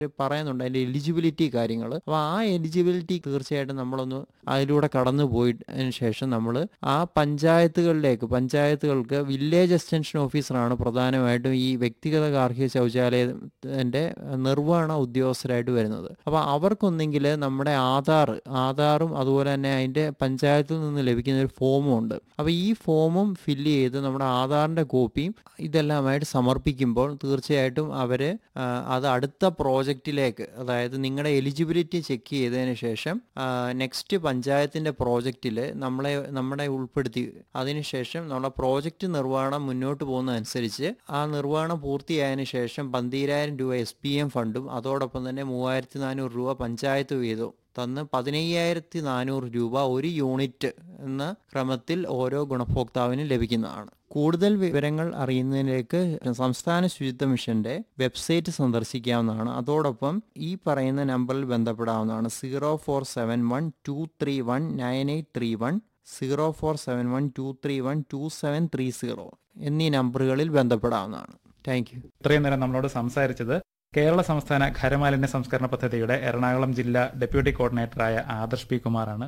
പറയുന്നുണ്ട് അതിൻ്റെ എലിജിബിലിറ്റി കാര്യങ്ങൾ അപ്പോൾ ആ എലിജിബിലിറ്റി തീർച്ചയായിട്ടും നമ്മളൊന്ന് അതിലൂടെ കടന്നു പോയതിന് ശേഷം നമ്മൾ ആ പഞ്ചായത്തുകളിലേക്ക് പഞ്ചായത്തുകൾക്ക് വില്ലേജ് എക്സ്റ്റൻഷൻ ഓഫീസറാണ് പ്രധാനമായിട്ടും ഈ വ്യക്തിഗത ഗാർഹിക ശൗചാലയത്തിൻ്റെ നിർവഹണ ഉദ്യോഗസ്ഥരായിട്ട് വരുന്നത് അപ്പോൾ അവർക്കൊന്നെങ്കിൽ നമ്മുടെ ആധാർ ആധാറും അതുപോലെ തന്നെ അതിൻ്റെ പഞ്ചായത്തിൽ നിന്ന് ലഭിക്കുന്ന ഒരു ഫോമും ഉണ്ട് അപ്പോൾ ഈ ഫോമും ഫില്ല് ചെയ്ത് നമ്മുടെ ആധാറിൻ്റെ കോപ്പിയും ഇതെല്ലാമായിട്ട് സമർപ്പിക്കുമ്പോൾ തീർച്ചയായിട്ടും അവർ അത് അടുത്ത പ്രോജക്റ്റിലേക്ക് അതായത് നിങ്ങളുടെ എലിജിബിലിറ്റി ചെക്ക് ചെയ്തതിന് ശേഷം നെക്സ്റ്റ് പഞ്ചായത്തിൻ്റെ പ്രോജക്റ്റിൽ നമ്മളെ നമ്മളെ ഉൾപ്പെടുത്തി അതിനുശേഷം നമ്മുടെ പ്രോജക്റ്റ് നിർവഹണം മുന്നോട്ട് പോകുന്നതനുസരിച്ച് ആ നിർവഹണം പൂർത്തിയായതിനു ശേഷം പന്തീരായിരം രൂപ എസ് പി എം ഫണ്ടും അതോടൊപ്പം തന്നെ മൂവായിരത്തി നാനൂറ് രൂപ പഞ്ചായത്ത് വീതവും തന്ന് പതിനയ്യായിരത്തി നാനൂറ് രൂപ ഒരു യൂണിറ്റ് എന്ന ക്രമത്തിൽ ഓരോ ഗുണഭോക്താവിനും ലഭിക്കുന്നതാണ് കൂടുതൽ വിവരങ്ങൾ അറിയുന്നതിലേക്ക് സംസ്ഥാന ശുചിത്വ മിഷന്റെ വെബ്സൈറ്റ് സന്ദർശിക്കാവുന്നതാണ് അതോടൊപ്പം ഈ പറയുന്ന നമ്പറിൽ ബന്ധപ്പെടാവുന്നതാണ് zero four seven one two three one nine eight three one zero four seven one two three one two seven three zero എന്നീ നമ്പറുകളിൽ ബന്ധപ്പെടാവുന്നതാണ് താങ്ക് യു ഇത്രയും നേരം നമ്മളോട് സംസാരിച്ചത് കേരള സംസ്ഥാന ഖരമാലിന്യ സംസ്കരണ പദ്ധതിയുടെ എറണാകുളം ജില്ലാ ഡെപ്യൂട്ടി കോർഡിനേറ്ററായ ആദർശ് പി കുമാറാണ്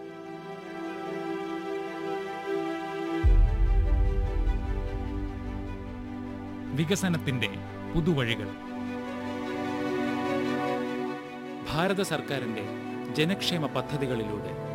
വികസനത്തിന്റെ പുതുവഴികൾ ഭാരത സർക്കാരിന്റെ ജനക്ഷേമ പദ്ധതികളിലൂടെ